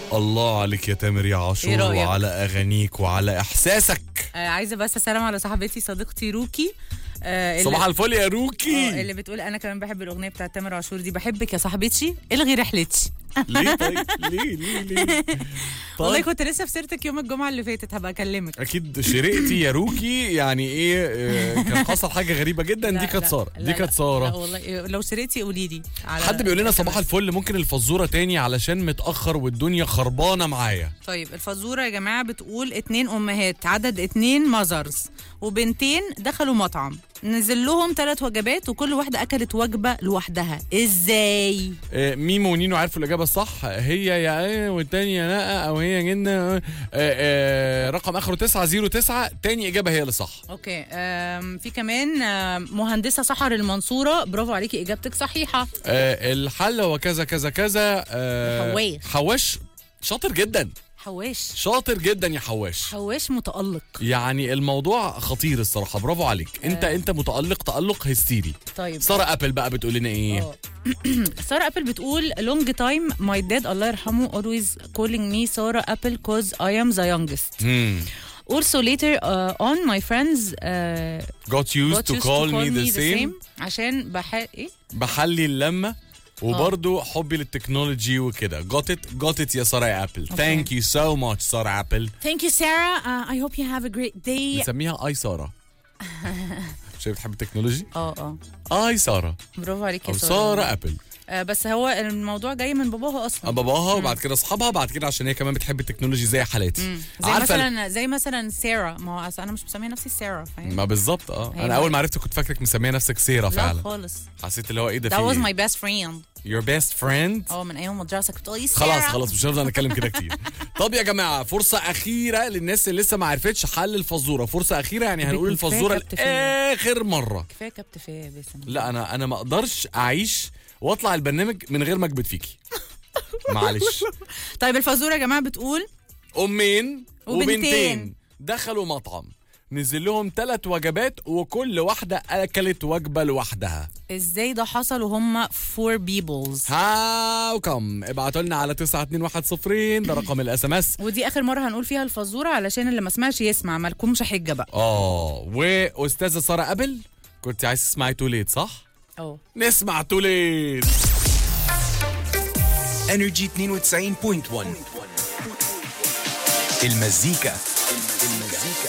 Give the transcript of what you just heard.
الله عليك يا تامر يا عاشور إيه رأيك؟ وعلى اغانيك وعلى احساسك آه عايزه بس اسلم على صاحبتي صديقتي روكي آه اللي- صباح الفل يا آه، روكي اللي بتقول انا كمان بحب الاغنيه بتاعت تامر عاشور دي بحبك يا صاحبتي الغي رحلتي ليه طيب ليه ليه ليه والله طيب كنت لسه في سيرتك يوم الجمعه اللي فاتت هبقى اكلمك اكيد شرقتي يا روكي يعني ايه آه، كان حصل حاجه غريبه جدا لا، دي كانت لا، ساره لا، دي لا، كانت لا ساره والله لو شريتي قولي لي على حد بيقول لنا SMS. صباح الفل ممكن الفزوره تاني علشان متاخر والدنيا خربانه معايا طيب الفزوره يا جماعه بتقول اتنين امهات عدد اتنين ماذرز وبنتين دخلوا مطعم نزل لهم ثلاث وجبات وكل واحده اكلت وجبه لوحدها ازاي آه، ميمو ونينو عرفوا الاجابه الصح هي يا ايه والتانية لا او هي جنة آه، آه، رقم اخره 909 تاني اجابه هي اللي صح اوكي أم في كمان أم، مهندسه سحر المنصوره برافو عليكي اجابتك صحيحه آه، الحل هو كذا كذا كذا آه، حواش. حواش شاطر جدا حواش شاطر جدا يا حواش حواش متالق يعني الموضوع خطير الصراحه برافو عليك انت انت متالق تالق هستيري طيب ساره ابل بقى بتقول لنا ايه آه. ساره ابل بتقول long time my dad الله يرحمه always calling me ساره ابل cause I am the youngest مم. also later uh, on my friends uh, got used got to used call me the same عشان بح ايه بحلي اللمه وبرضه حبي للتكنولوجي وكده got it got it يا ساره يا ابل thank you so much ساره ابل thank you Sarah uh, I hope you have a great day نسميها اي ساره شايف بتحب التكنولوجي اه اه اي ساره برافو عليك يا او ساره ساره ابل آه بس هو الموضوع جاي من باباها اصلا باباها وبعد كده اصحابها بعد كده عشان هي كمان بتحب التكنولوجي زي حالاتي زي مثلا زي مثلا سارة ما هو أصل انا مش مسميه نفسي سارة فاهم ما بالظبط اه أيوة. انا اول ما عرفت كنت فاكرك مسميه نفسك سيره لا فعلا خالص حسيت اللي هو ايه ده that was في my best friend your best friend اه من ايام المدرسة كنت بتقولي سارة خلاص خلاص مش هنفضل نتكلم كده كتير طب يا جماعه فرصه اخيره للناس اللي لسه ما عرفتش حل الفزوره فرصه اخيره يعني هنقول كفاية الفزوره كابتن فيه. لاخر مره كفايه كابت فيا يا باسم لا انا انا ما اقدرش اعيش واطلع البرنامج من غير ما اكبت فيكي معلش طيب الفزورة يا جماعة بتقول امين وبنتين. وبنتين دخلوا مطعم نزل لهم ثلاث وجبات وكل واحده اكلت وجبه لوحدها ازاي ده حصل وهم فور بيبلز هاو كم ابعتوا لنا على 92110 ده رقم الاس ام اس ودي اخر مرة هنقول فيها الفزورة علشان اللي ما سمعش يسمع مالكمش حجة بقى اه واستاذه ساره قبل كنت عايز تسمعي توليت صح اه نسمع توليت انرجي 92.1 المزيكا